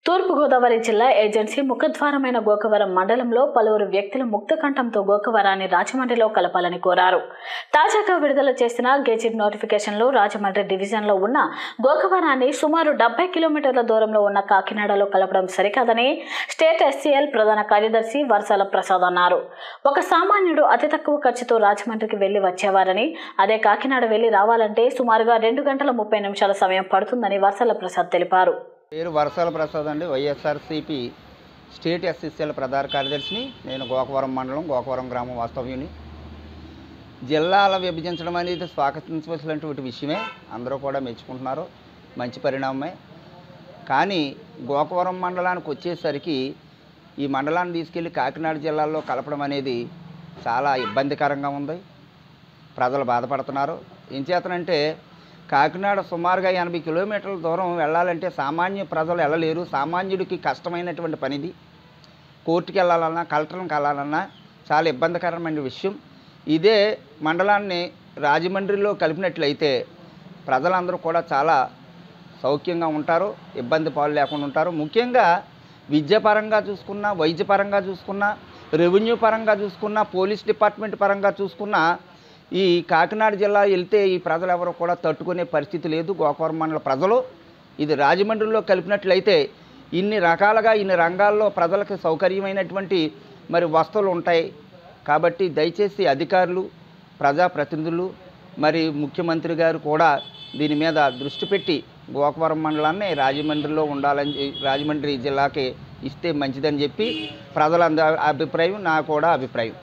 తూర్పుగోదావరి జిల్లా ఏజెన్సీ ముఖద్వారమైన గోకవరం మండలంలో పలువురు వ్యక్తులు ముక్తకంఠంతో గోకవరాన్ని రాజమండ్రిలో కలపాలని కోరారు తాజాగా విడుదల చేసిన గెజిట్ నోటిఫికేషన్లో రాజమండ్రి డివిజన్లో ఉన్న గోకవరాన్ని సుమారు డెబ్బై కిలోమీటర్ల దూరంలో ఉన్న కాకినాడలో కలపడం సరికాదని స్టేట్ ఎస్సీఎల్ ప్రధాన కార్యదర్శి వర్షాల ప్రసాద్ అన్నారు ఒక సామాన్యుడు అతి తక్కువ ఖర్చుతో రాజమండ్రికి వెళ్లి వచ్చేవారని అదే కాకినాడ వెళ్లి రావాలంటే సుమారుగా రెండు గంటల ముప్పై నిమిషాల సమయం పడుతుందని వర్షాల ప్రసాద్ తెలిపారు పేరు వరసాల ప్రసాద్ అండి వైఎస్ఆర్సిపి స్టేట్ ఎస్ఎస్ఎల్ ప్రధాన కార్యదర్శిని నేను గోకవరం మండలం గోకవరం గ్రామం వాస్తవ్యుని జిల్లాల విభజించడం అనేది స్వాగతించవలసినటువంటి విషయమే అందరూ కూడా మెచ్చుకుంటున్నారు మంచి పరిణామమే కానీ గోకవరం మండలానికి వచ్చేసరికి ఈ మండలాన్ని తీసుకెళ్ళి కాకినాడ జిల్లాలో కలపడం అనేది చాలా ఇబ్బందికరంగా ఉంది ప్రజలు బాధపడుతున్నారు ఏం చేతనంటే కాకినాడ సుమారుగా ఎనభై కిలోమీటర్ల దూరం వెళ్ళాలంటే సామాన్య ప్రజలు వెళ్ళలేరు సామాన్యుడికి కష్టమైనటువంటి పనిది కోర్టుకి వెళ్ళాలన్నా కలెక్టర్ని కలాలన్నా చాలా ఇబ్బందికరమైన విషయం ఇదే మండలాన్ని రాజమండ్రిలో కలిపినట్లయితే ప్రజలందరూ కూడా చాలా సౌఖ్యంగా ఉంటారు ఇబ్బంది పాలు లేకుండా ఉంటారు ముఖ్యంగా విద్యాపరంగా చూసుకున్నా వైద్యపరంగా చూసుకున్నా రెవెన్యూ పరంగా చూసుకున్నా పోలీస్ డిపార్ట్మెంట్ పరంగా చూసుకున్నా ఈ కాకినాడ జిల్లా వెళ్తే ఈ ప్రజలు ఎవరు కూడా తట్టుకునే పరిస్థితి లేదు గోకవరం మండల ప్రజలు ఇది రాజమండ్రిలో కలిపినట్లయితే ఇన్ని రకాలుగా ఇన్ని రంగాల్లో ప్రజలకు సౌకర్యమైనటువంటి మరి వస్తువులు ఉంటాయి కాబట్టి దయచేసి అధికారులు ప్రజాప్రతినిధులు మరి ముఖ్యమంత్రి గారు కూడా దీని మీద దృష్టి పెట్టి గోకవరం మండలాన్ని రాజమండ్రిలో ఉండాలని రాజమండ్రి జిల్లాకి ఇస్తే మంచిదని చెప్పి ప్రజలందరి అభిప్రాయం నా కూడా అభిప్రాయం